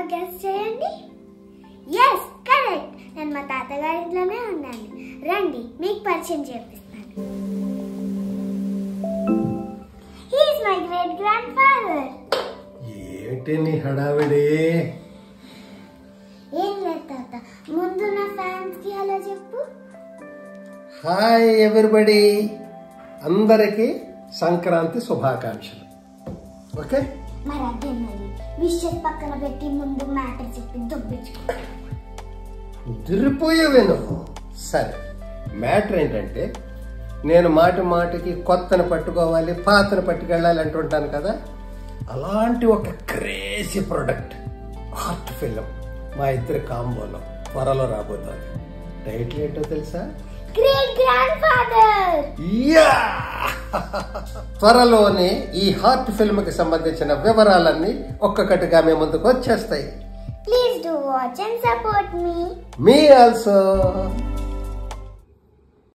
guest చేయండి yes correct నేను మా తాతగారి ఇంట్లోనే ఉన్నాను రండి మీకు పరిచయం చేపిస్తాను he's my great grandfather ఏంటి నీ హడావిడి ఏం లేదు తాత ముందు నా ఫ్యాన్స్ కి అలా చెప్పు హాయ్ ఎవ్రీబడి అందరికీ సంక్రాంతి శుభాకాంక్షలు ఓకే మరి అదే మరి విషయం పక్కన పెట్టి ముందు మ్యాటర్ చెప్పి దుబ్బించుకో దిరిపోయేవేను సరే మ్యాటర్ ఏంటంటే నేను మాటి మాటికి కొత్తను పట్టుకోవాలి పాతను పట్టుకెళ్ళాలి అంటుంటాను కదా అలాంటి ఒక క్రేజీ ప్రొడక్ట్ ఆర్ట్ ఫిల్మ్ మా ఇద్దరి కాంబోలో త్వరలో రాబోతోంది టైటిల్ ఏంటో తెలుసా గ్రేట్ గ్రాండ్ ఫాదర్ యా త్వరలోనే ఈ హార్ట్ ఫిల్మ్ కి సంబంధించిన వివరాలన్నీ ఒక్కొక్కటిగా మీ ముందుకు వచ్చేస్తాయి please do watch and support మీ మీ ఆల్సో